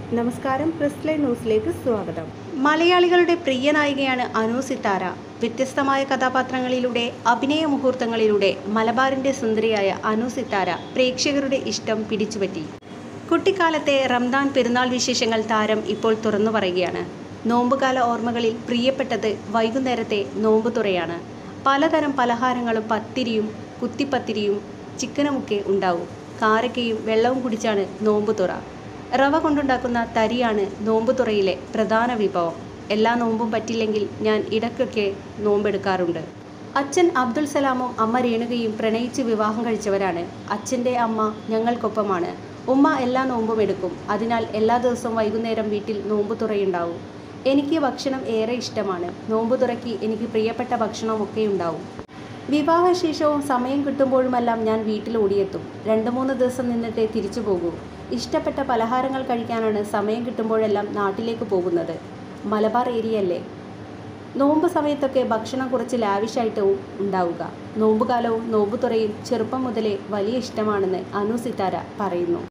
നമസ്കാരം press line ന്യൂസിലേക്ക് സ്വാഗതം മലയാളികളുടെ പ്രിയ നായികയാണ് അനു സിത്താര വ്യത്യസ്തമായ കഥാപാത്രങ്ങളിലൂടെ അഭിനയ മുഹൂർത്തങ്ങളിലൂടെ മലബാറിന്റെ സുന്ദരിയായ അനു സിത്താര പ്രേക്ഷകരുടെ ഇഷ്ടം പിടിച്ചുപറ്റി കുട്ടിക്കാലത്തെ റംദാൻ പെരുന്നാൾ വിശേഷങ്ങൾ താരം ഇപ്പോൾ തുറന്നു പറയുകയാണ് നോമ്പുകാല ഓർമ്മകളിൽ പ്രിയപ്പെട്ടത് വൈകുന്നേരത്തെ നോമ്പുതുറയാണ് പലതരം പലഹാരങ്ങളും പത്തിരിയും കുത്തിപ്പത്തിരിയും ചിക്കനുമൊക്കെ ഉണ്ടാവും കാരക്കയും വെള്ളവും കുടിച്ചാണ് നോമ്പുതുറ റവ കൊണ്ടുണ്ടാക്കുന്ന തരിയാണ് നോമ്പുതുറയിലെ പ്രധാന വിഭവം എല്ലാ നോമ്പും പറ്റില്ലെങ്കിൽ ഞാൻ ഇടയ്ക്കൊക്കെ നോമ്പെടുക്കാറുണ്ട് അച്ഛൻ അബ്ദുൽ സലാമും അമ്മ രേണുകയും പ്രണയിച്ച് വിവാഹം കഴിച്ചവരാണ് അച്ഛൻ്റെ അമ്മ ഞങ്ങൾക്കൊപ്പമാണ് ഉമ്മ എല്ലാ നോമ്പും എടുക്കും അതിനാൽ എല്ലാ ദിവസവും വൈകുന്നേരം വീട്ടിൽ നോമ്പ് തുറയുണ്ടാവും എനിക്ക് ഭക്ഷണം ഏറെ ഇഷ്ടമാണ് നോമ്പ് തുറയ്ക്ക് എനിക്ക് പ്രിയപ്പെട്ട ഭക്ഷണമൊക്കെ ഉണ്ടാവും വിവാഹശേഷവും സമയം കിട്ടുമ്പോഴുമെല്ലാം ഞാൻ വീട്ടിൽ ഓടിയെത്തും രണ്ട് മൂന്ന് ദിവസം നിന്നിട്ടേ തിരിച്ചു പോകൂ ഇഷ്ടപ്പെട്ട പലഹാരങ്ങൾ കഴിക്കാനാണ് സമയം കിട്ടുമ്പോഴെല്ലാം നാട്ടിലേക്ക് പോകുന്നത് മലബാർ ഏരിയയല്ലേ നോമ്പ് സമയത്തൊക്കെ ഭക്ഷണം കുറച്ച് ലാവിഷായിട്ടും ഉണ്ടാവുക നോമ്പുകാലവും നോമ്പുതുറയും ചെറുപ്പം മുതലേ വലിയ ഇഷ്ടമാണെന്ന് അനു സിത്താര പറയുന്നു